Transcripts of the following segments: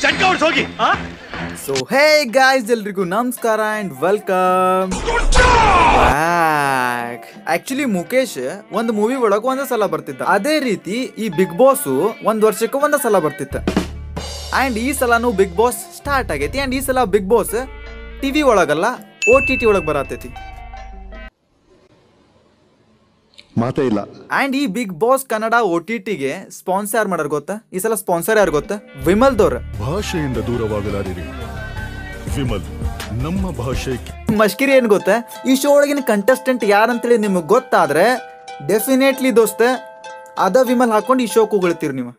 ಜಟ್ಕ ಹೊಡ್ಸ್ ಹೋಗಿ ಆ? So hey guys ಎಲ್ರಿಗೂ ನಮಸ್ಕಾರ and welcome back actually Mukesh ಒಂದು ಮೂವಿ ಒಳಗ ಒಂದೇ ಸಲ ಬರ್ತಿದ್ದ ಅದೇ ರೀತಿ ಈ ಬಿಗ್ ಬಾಸ್ ಒಂದ್ ವರ್ಷಕ್ಕೆ ಒಂದೇ ಸಲ ಬರ್ತಿತ್ತ ಅಂಡ್ ಈ ಸಲನು ಬಿಗ್ ಬಾಸ್ ಸ್ಟಾರ್ಟ್ ಆಗೈತಿ ಅಂಡ್ ಈ ಸಲ ಬಿಗ್ ಬಾಸ್ ಟಿವಿ ಒಳಗಲ್ಲ ಓ ಟಿ ಟಿ ಒಳಗೆ ಬರತೈತಿ ಮಾತೇ ಇಲ್ಲ ಅಂಡ್ ಈ Bigg Boss Kannada O T ಟಿಗೆ ಸ್ಪಾನ್ಸರ್ ಯಾರು ಮಾಡಾರ ಗೊತ್ತಾ ಈ ಸಲ ಸ್ಪಾನ್ಸರ್ ಯಾರು ಗೊತ್ತಾ ವಿಮಲ್ದವ್ರ ಭಾಷೆಯಿಂದ ದೂರವಾಗಲಾರಿರಿ ವಿಮಲ್ ನಮ್ಮ ಭಾಷೆ ಮಷ್ಕಿರಿ ಏನ್ ಗೊತ್ತಾ ಈ ಶೋ ಒಳಗಿನ ಕಂಟೆಸ್ಟೆಂಟ್ ಯಾರಂತೇಳಿ ನಿಮಗೆ ಗೊತ್ತಾದ್ರೆ ಡೆಫಿನೆಟ್ಲಿ ದೋಸ್ತ ಅದ ವಿಮಲ್ ಹಾಕೊಂಡು ಈ ಶೋ ಕೂಗಳ್ತೀರಿ ನೀವು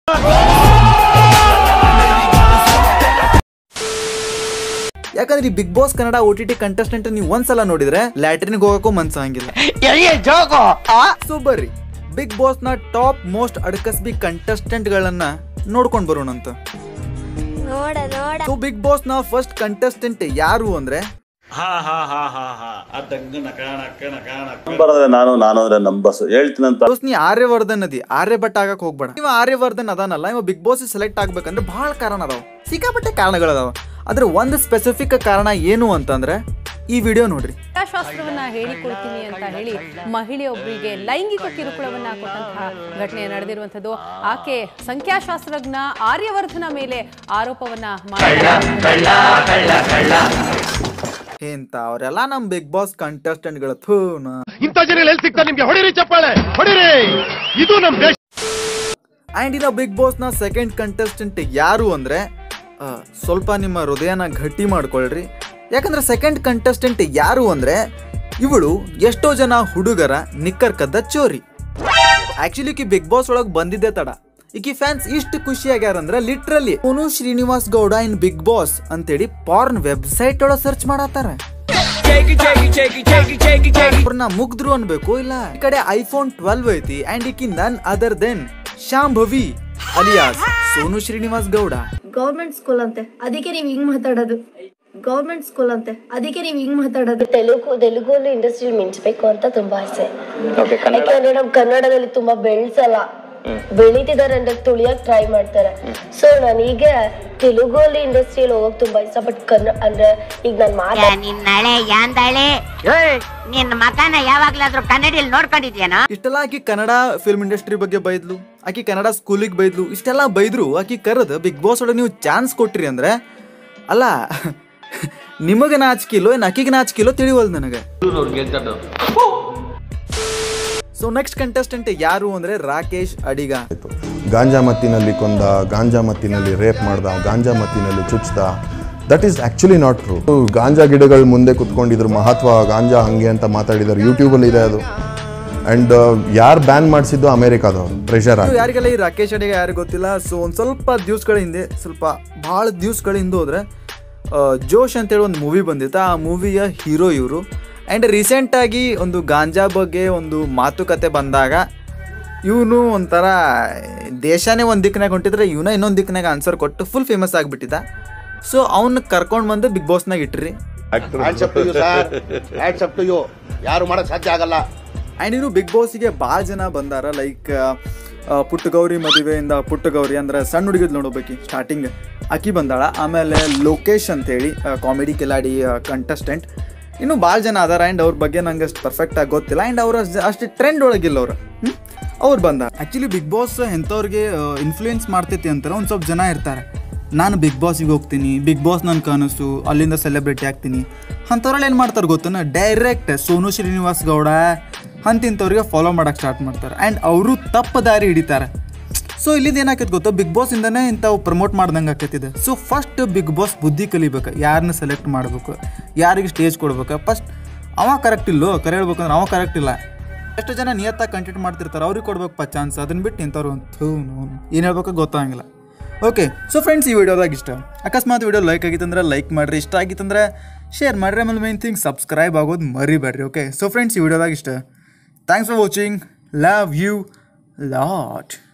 ಯಾಕಂದ್ರೆ ಈ Bigg Boss Kannada O T T contestant ನೀವು ಒಂದ್ಸಲ ನೋಡಿದ್ರೆ ಲ್ಯಾಟ್ರಿನ್ಗೆ ಹೋಗಕ್ಕೂ ಮನ್ಸು ಹಂಗಿಲ್ಲ ಸೊ ಬರ್ರಿ ಬಿಗ್ ಬಾಸ್ ನ ಟಾಪ್ ಮೋಸ್ಟ್ ಅಡ್ಕಸ್ಬಿ ಕಂಟೆಸ್ಟೆಂಟ್ ಗಳನ್ನ ನೋಡ್ಕೊಂಡ್ ಬರೋಣ ಅಂತ ನೋಡ ನೋಡ ಸೊ ಬಿಗ್ ಬಾಸ್ ನ ಫಸ್ಟ್ ಕಂಟೆಸ್ಟೆಂಟ್ ಯಾರು ಅಂದ್ರೆ ಹಾ ಹಾ ಹಾ ಹಾ ಹಾ ಅದಂಗ ನಕ ನಕ ನಕ ನಕ ನಂಬರ್ ನಾನು ನಾನು ಅಂದ್ರೆ ನಂಬರ್ಸ್ ಹೇಳ್ತೀನಂತ ದೋಸ್ತ್ ನೀ ಆರ್ಯವರ್ಧನ್ ಅದಿ ಆರ್ಯಭಟ್ ಆಗಕ್ ಹೋಗ್ಬೇಡ ಇವ ಆರ್ಯವರ್ಧನ್ ಅದಾನಲ್ಲ ಇವ ಬಿಗ್ ಬಾಸ್ ಸೆಲೆಕ್ಟ್ ಆಗ್ಬೇಕಂದ್ರೆ ಬಹಳ ಕಾರಣ ಅದಾವ ಸಿಕ್ಕಾಪಟ್ಟೆ ಕಾರಣಗಳದಾವ ಆದ್ರೆ ಒಂದು ಸ್ಪೆಸಿಫಿಕ್ ಕಾರಣ ಏನು ಅಂತಂದ್ರೆ ಈ ವಿಡಿಯೋ ನೋಡ್ರಿ ಶಾಸ್ತ್ರವನ್ನ ಹೇಳಿಕೊಡ್ತೀನಿ ಅಂತ ಹೇಳಿ ಮಹಿಳೆಯೊಬ್ಬರಿಗೆ ಲೈಂಗಿಕ ಕಿರುಕುಳವನ್ನ ಕೊಟ್ಟಂತಹ ಘಟನೆ ನಡೆದಿರುವಂತದ್ದು ಆಕೆ ಸಂಖ್ಯಾಶಾಸ್ತ್ರಜ್ಞ ಆರ್ಯವರ್ಧನ ಮೇಲೆ ಆರೋಪವನ್ನ ಮಾಡಿದ್ದಾರೆ ಎಂತ ಅವರೆಲ್ಲ ನಮ್ ಬಿಗ್ ಬಾಸ್ ಕಂಟೆಸ್ಟೆಂಟ್ ಗಳ ಥೂ ನಾ ಇಂಥ ಜನ ಎಲ್ಲಿ ಸಿಗ್ತಾರೆ ನಿಮ್ಗೆ ಹೊಡಿರಿ ಚಪ್ಪಾಳೆ ಹೊಡಿರಿ ಇದು ನಮ್ ದೇಶ ಆ್ಯಂಡ್ ಇನ್ನು ಬಿಗ್ ಬಾಸ್ನ ಸೆಕೆಂಡ್ ಕಂಟೆಸ್ಟೆಂಟ್ ಯಾರು ಅಂದರೆ ಸ್ವಲ್ಪ ನಿಮ್ಮ ಹೃದಯನ ಗಟ್ಟಿ ಮಾಡ್ಕೊಳ್ರಿ ಯಾಕಂದ್ರೆ ಸೆಕೆಂಡ್ ಕಂಟೆಸ್ಟೆಂಟ್ ಯಾರು ಅಂದರೆ ಇವಳು ಎಷ್ಟೋ ಜನ ಹುಡುಗರ ನಿಕ್ಕರ್ ಕದ್ದ ಚೋರಿ ಆಕ್ಚುಲಿ ಈಕಿ ಬಿಗ್ ಬಾಸ್ ಒಳಗೆ ಬಂದಿದ್ದೆ ತಡ ಈಕಿ ಫ್ಯಾನ್ಸ್ ಇಷ್ಟು ಖುಷಿಯಾಗ್ಯಾರಂದ್ರೆ literally Sonu Srinivas Gowda in Bigg Boss ಅಂತೇಳಿ ಪಾರ್ನ್ ವೆಬ್ಸೈಟ್ ಒಳಗೆ ಸರ್ಚ್ ಮಾಡತ್ತಾರ ಅವ್ರನ್ನ ಮುಗ್ದ್ರು ಅನ್ಬೇಕು ಇಲ್ಲ ಈ ಕಡೆ ಐಫೋನ್ ಟ್ವೆಲ್ವ್ ಐತಿ ಅಂಡ್ ಈಕಿ none other than Shambhavi alias Sonu Srinivas Gowda government school ಅಂತೆ ಅದಕ್ಕೆ ನೀವು ಹಿಂಗ್ ಮಾತಾಡೋದು ಗೌರ್ಮೆಂಟ್ ಸ್ಕೂಲ್ ಅಂತೆ ಅದಕ್ಕೆ ನೀವು ಹಿಂಗ್ ಮಾತಾಡೋದು ತೆಲುಗು ತೆಲುಗು ಇಂಡಸ್ಟ್ರಿಯಲ್ಲಿ ಮಿಂಚಬೇಕು ಅಂತ ತುಂಬಾ ಆಸೆ ಯಾಕಂದ್ರೆ ನಮ್ ಕನ್ನಡದಲ್ಲಿ ತುಂಬಾ ಬೆಳ್ಸಲ್ಲ ಬೆಳೀತಿದಾರೆ ಅಂದ್ರೆ ತುಳಿಯಕ್ ಟ್ರೈ ಮಾಡ್ತಾರೆ ಸೊ ನನಗೆ ತೆಲುಗು ಅಲ್ಲಿ ಇಂಡಸ್ಟ್ರಿಯಲ್ಲಿ ಹೋಗಕ್ ತುಂಬಾ ಇಷ್ಟ ಬಟ್ ಕನ್ನಡ ಅಂದ್ರೆ ಈಗ ನಾನು ಮಾತಾ ನಿನ್ನಳೆ ಯಾಂದಳೆ ನಿನ್ನ ಮಗನ ಯಾವಾಗ್ಲಾದ್ರೂ ಕನ್ನಡಿಯಲ್ಲಿ ನೋಡ್ಕೊಂಡಿದ್ಯಾನ ಇಷ್ಟೆಲ್ಲ ಆಕಿ ಕನ್ನಡ ಫಿಲ್ಮ್ ಇಂಡಸ್ಟ್ರಿ ಬಗ್ಗೆ ಬೈದ್ಲು ಆಕಿ ಕನ್ನಡ ಸ್ಕೂಲಿಗೆ ಬೈದ್ಲು ಇಷ್ಟೆಲ್ಲ ಬೈದ್ರು ಆಕಿ ಕರೆದು ಬಿಗ್ ಬಾಸ್ ಒಳಗೆ ನೀವು ಚಾನ್ಸ್ ಕೊಟ್ರಿ ಅಂದ್ರೆ ಅಲ್ಲ ನಿಮಗೆ ನಾಚಿಕಿಲ್ಲೋ ಏನು ಆಕಿಗೆ ನಾಚಿಕಿಲ್ಲೋ ತಿಳಿವಲ್ದು ನನಗೆ ಸೊ ನೆಕ್ಸ್ಟ್ ಕಂಟೆಸ್ಟೆಂಟ್ ಯಾರು ಅಂದ್ರೆ ರಾಕೇಶ್ ಅಡಿಗ ಗಾಂಜಾ ಮತ್ತಿನಲ್ಲಿ ಕೊಂದ ಗಾಂಜಾ ಮತ್ತಿನಲ್ಲಿ ರೇಪ್ ಮಾಡ್ದ ಗಾಂಜಾ ಮತ್ತಿನಲ್ಲಿ ಚುಚ್ದ that is actually not true ಗಾಂಜಾ ಗಿಡಗಳ ಮುಂದೆ ಕುತ್ಕೊಂಡಿದ್ರು ಮಹತ್ವ ಗಾಂಜಾ ಹಂಗೆ ಅಂತ ಮಾತಾಡಿದ್ದಾರೆ ಯೂಟ್ಯೂಬಲ್ಲಿ ಇದೆ ಅದು ಆ್ಯಂಡ್ ಯಾರು ಬ್ಯಾನ್ ಮಾಡಿಸಿದ್ದು ಅಮೇರಿಕಾದವರು ಪ್ರೆಷರ್ ಸೊ ಆಗಿ ಯಾರಿಗೆಲ್ಲ ಈ ರಾಕೇಶ್ ಅಡಿಗ ಯಾರು ಗೊತ್ತಿಲ್ಲ ಸೊ ಒಂದು ಸ್ವಲ್ಪ ದಿವ್ಸಗಳ ಹಿಂದೆ ಸ್ವಲ್ಪ ಭಾಳ ದಿವ್ಸಗಳ ಹಿಂದೆ ಹೋದ್ರೆ ಆ, ಜೋಶ್ ಅಂತೇಳಿ ಒಂದು ಮೂವಿ ಬಂದಿತ್ತು ಆ ಮೂವಿಯ ಹೀರೋ ಇವರು ಆ್ಯಂಡ್ ರೀಸೆಂಟಾಗಿ ಒಂದು ಗಾಂಜಾ ಬಗ್ಗೆ ಒಂದು ಮಾತುಕತೆ ಬಂದಾಗ ಇವನು ಒಂಥರ ದೇಶನೇ ಒಂದು ದಿಕ್ಕಿನಾಗ ಹೊಂಟಿದ್ರೆ ಇವನ ಇನ್ನೊಂದು ದಿಕ್ಕಿನಾಗ ಆನ್ಸರ್ ಕೊಟ್ಟು ಫುಲ್ ಫೇಮಸ್ ಆಗಿಬಿಟ್ಟಿದ್ದ ಸೊ ಅವನ್ನ ಕರ್ಕೊಂಡು ಬಂದು ಬಿಗ್ ಬಾಸ್ನಾಗ ಇಟ್ರಿ ಯಾರು ಮಾಡಕ್ ಸಾಧ್ಯ ಆಗಲ್ಲ ಆ್ಯಂಡ್ ಇನ್ನು ಬಿಗ್ ಬಾಸಿಗೆ ಭಾಳ ಜನ ಬಂದಾರ ಲೈಕ್ ಪುಟ್ಟ ಗೌರಿ ಮದುವೆಯಿಂದ ಪುಟ್ಟ ಗೌರಿ ಅಂದ್ರೆ ಸಣ್ಣ ಹುಡುಗಿದ್ ನೋಡೋಬೇಕಿ ಸ್ಟಾರ್ಟಿಂಗ್ ಅಕ್ಕಿ ಬಂದಾಳ ಆಮೇಲೆ ಲೋಕೇಶ್ ಅಂತೇಳಿ ಕಾಮಿಡಿ ಕಿಲಾಡಿ ಕಂಟೆಸ್ಟೆಂಟ್ ಇನ್ನು ಭಾಳ ಜನ ಅದಾರ ಆ್ಯಂಡ್ ಅವ್ರ ಬಗ್ಗೆ ನಂಗೆ ಅಷ್ಟು ಪರ್ಫೆಕ್ಟಾಗಿ ಗೊತ್ತಿಲ್ಲ ಆ್ಯಂಡ್ ಅವ್ರ ಅಷ್ಟು ಟ್ರೆಂಡ್ ಒಳಗಿಲ್ಲ ಅವ್ರು ಅವ್ರು ಬಂದ ಆ್ಯಕ್ಚುಲಿ ಬಿಗ್ ಬಾಸ್ ಎಂಥವ್ರಿಗೆ ಇನ್ಫ್ಲೂಯೆನ್ಸ್ ಮಾಡ್ತೈತಿ ಅಂತಾರೆ ಒಂದು ಸ್ವಲ್ಪ ಜನ ಇರ್ತಾರೆ ನಾನು ಬಿಗ್ ಬಾಸಿಗೆ ಹೋಗ್ತೀನಿ ಬಿಗ್ ಬಾಸ್ ನನ್ನ ಕನಸು ಅಲ್ಲಿಂದ ಸೆಲೆಬ್ರಿಟಿ ಆಗ್ತೀನಿ ಅಂಥವ್ರಲ್ಲಿ ಏನು ಮಾಡ್ತಾರೆ ಗೊತ್ತನ ಡೈರೆಕ್ಟ್ ಸೋನು ಶ್ರೀನಿವಾಸ್ ಗೌಡ ಅಂತಿಂಥವ್ರಿಗೆ ಫಾಲೋ ಮಾಡೋಕ್ಕೆ ಸ್ಟಾರ್ಟ್ ಮಾಡ್ತಾರೆ ಆ್ಯಂಡ್ ಅವರು ತಪ್ಪು ದಾರಿ ಹಿಡಿತಾರೆ ಸೊ ಇಲ್ಲಿಂದ ಏನಾಕೈತೆ ಗೊತ್ತಾ ಬಿಗ್ ಬಾಸ್ ಇಂದನೇ ಇಂಥವು ಪ್ರಮೋಟ್ ಮಾಡ್ದಂಗೆ ಆಕೈತಿದೆ ಸೊ ಫಸ್ಟ್ ಬಿಗ್ ಬಾಸ್ ಬುದ್ಧಿ ಕಲಿಬೇಕು ಯಾರನ್ನ ಸೆಲೆಕ್ಟ್ ಮಾಡಬೇಕು ಯಾರಿಗೆ ಸ್ಟೇಜ್ ಕೊಡ್ಬೇಕು ಫಸ್ಟ್ ಅವ ಕರೆಕ್ಟ್ ಇಲ್ಲೋ ಕರೆ ಹೇಳ್ಬೇಕಂದ್ರೆ ಅವ ಕರೆಕ್ಟ್ ಇಲ್ಲ ಎಷ್ಟು ಜನ ನಿಯತ್ತಾಗಿ ಕಂಟೆಂಟ್ ಮಾಡ್ತಿರ್ತಾರೆ ಅವ್ರಿಗೆ ಕೊಡ್ಬೇಕಪ್ಪ ಚಾನ್ಸ್ ಅದನ್ನ ಬಿಟ್ಟು ಇಂಥವ್ರು ಏನು ಹೇಳ್ಬೇಕು ಗೊತ್ತಾಗಂಗಿಲ್ಲ ಓಕೆ ಸೊ ಫ್ರೆಂಡ್ಸ್ ಈ ವಿಡಿಯೋದಾಗ ಇಷ್ಟ ಅಕಸ್ಮಾತ್ ವಿಡಿಯೋ ಲೈಕ್ ಆಗಿತ್ತಂದ್ರೆ ಲೈಕ್ ಮಾಡಿರಿ ಇಷ್ಟ ಆಗಿತ್ತಂದ್ರೆ ಶೇರ್ ಮಾಡಿರಿ ಆಮೇಲೆ ಮೇನ್ ಥಿಂಗ್ ಸಬ್ಸ್ಕ್ರೈಬ್ ಆಗೋದು ಮರಿಬೇಡ್ರಿ ಓಕೆ ಸೊ ಫ್ರೆಂಡ್ಸ್ ಈ ವಿಡಿಯೋದಾಗ ಇಷ್ಟ thanks for watching love you lot